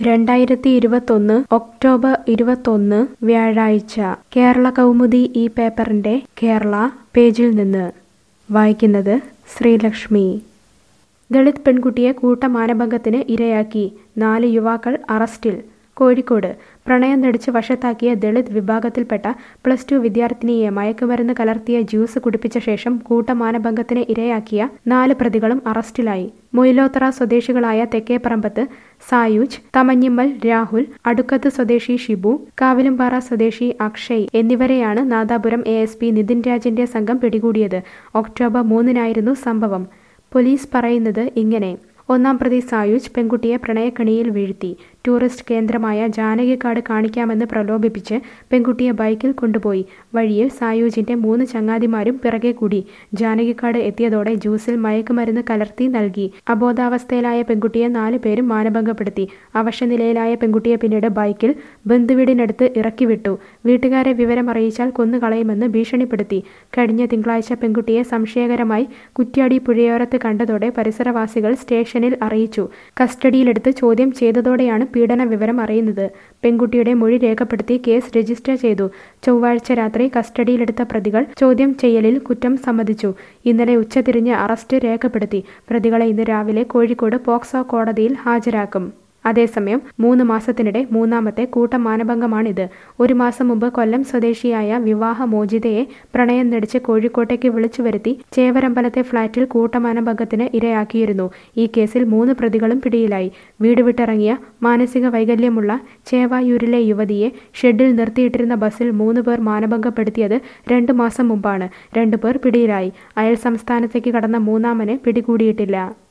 രണ്ടായിരത്തി ഇരുപത്തൊന്ന് ഒക്ടോബർ ഇരുപത്തൊന്ന് വ്യാഴാഴ്ച കേരള കൗമുദി ഈ പേപ്പറിന്റെ കേരള പേജിൽ നിന്ന് വായിക്കുന്നത് ശ്രീലക്ഷ്മി ദളിത് പെൺകുട്ടിയെ കൂട്ടമാനഭംഗത്തിന് ഇരയാക്കി നാല് യുവാക്കൾ അറസ്റ്റിൽ കോഴിക്കോട് പ്രണയം നടിച്ച് വശത്താക്കിയ ദളിത് വിഭാഗത്തിൽപ്പെട്ട പ്ലസ് ടു വിദ്യാർത്ഥിനിയെ മയക്കുമരുന്ന് കലർത്തിയ ജ്യൂസ് കുടിപ്പിച്ച ശേഷം കൂട്ടമാനഭംഗത്തിന് ഇരയാക്കിയ നാല് പ്രതികളും അറസ്റ്റിലായി മൊയിലോത്തറ സ്വദേശികളായ തെക്കേപ്പറമ്പത്ത് സായൂജ് തമഞ്ഞിമ്മൽ രാഹുൽ അടുക്കത്ത് സ്വദേശി ഷിബു കാവിലുംപാറ സ്വദേശി അക്ഷയ് എന്നിവരെയാണ് Nadapuram A S P Nithin രാജിന്റെ സംഘം പിടികൂടിയത് ഒക്ടോബർ മൂന്നിനായിരുന്നു സംഭവം പോലീസ് പറയുന്നത് ഇങ്ങനെ ഒന്നാം പ്രതി സായുജ് പെൺകുട്ടിയെ പ്രണയക്കണിയിൽ വീഴ്ത്തി ടൂറിസ്റ്റ് കേന്ദ്രമായ ജാനകിക്കാട് കാണിക്കാമെന്ന് പ്രലോഭിപ്പിച്ച് പെൺകുട്ടിയെ ബൈക്കിൽ കൊണ്ടുപോയി വഴിയിൽ സായൂജിന്റെ മൂന്ന് ചങ്ങാതിമാരും പിറകെ കൂടി ജാനകിക്കാട് എത്തിയതോടെ ജ്യൂസിൽ മയക്കുമരുന്ന് കലർത്തി നൽകി അബോധാവസ്ഥയിലായ പെൺകുട്ടിയെ നാല് പേരും മാനഭംഗപ്പെടുത്തി അവശനിലയിലായ പെൺകുട്ടിയെ പിന്നീട് ബൈക്കിൽ ബന്ധുവീടിനടുത്ത് ഇറക്കി വിട്ടു വീട്ടുകാരെ വിവരം അറിയിച്ചാൽ കൊന്നുകളയുമെന്ന് ഭീഷണിപ്പെടുത്തി കഴിഞ്ഞ തിങ്കളാഴ്ച പെൺകുട്ടിയെ സംശയകരമായി കുറ്റ്യാടി പുഴയോരത്ത് കണ്ടതോടെ പരിസരവാസികൾ സ്റ്റേഷനിൽ അറിയിച്ചു കസ്റ്റഡിയിലെടുത്ത് ചോദ്യം ചെയ്തതോടെയാണ് പീഡന വിവരം അറിയുന്നത് പെൺകുട്ടിയുടെ മൊഴി രേഖപ്പെടുത്തി കേസ് രജിസ്റ്റർ ചെയ്തു ചൊവ്വാഴ്ച രാത്രി കസ്റ്റഡിയിലെടുത്ത പ്രതികൾ ചോദ്യം ചെയ്യലിൽ കുറ്റം സമ്മതിച്ചു ഇന്നലെ ഉച്ചതിരിഞ്ഞ് അറസ്റ്റ് രേഖപ്പെടുത്തി പ്രതികളെ ഇന്ന് രാവിലെ കോഴിക്കോട് പോക്സോ കോടതിയിൽ ഹാജരാക്കും അതേസമയം മൂന്ന് മാസത്തിനിടെ മൂന്നാമത്തെ കൂട്ടമാനഭംഗമാണിത് ഒരു മാസം മുമ്പ് കൊല്ലം സ്വദേശിയായ വിവാഹ മോചിതയെ പ്രണയം നടിച്ച് കോഴിക്കോട്ടേക്ക് വിളിച്ചു വരുത്തി ചേവരമ്പലത്തെ ഫ്ളാറ്റിൽ കൂട്ടമാനഭംഗത്തിന് ഇരയാക്കിയിരുന്നു ഈ കേസിൽ മൂന്ന് പ്രതികളും പിടിയിലായി വീട് വിട്ടിറങ്ങിയ മാനസിക വൈകല്യമുള്ള ചേവായൂരിലെ യുവതിയെ ഷെഡിൽ നിർത്തിയിട്ടിരുന്ന ബസ്സിൽ മൂന്ന് പേർ മാനഭംഗപ്പെടുത്തിയത് രണ്ടു മാസം മുമ്പാണ് രണ്ടുപേർ പിടിയിലായി അയൽ സംസ്ഥാനത്തേക്ക് കടന്ന മൂന്നാമനെ പിടികൂടിയിട്ടില്ല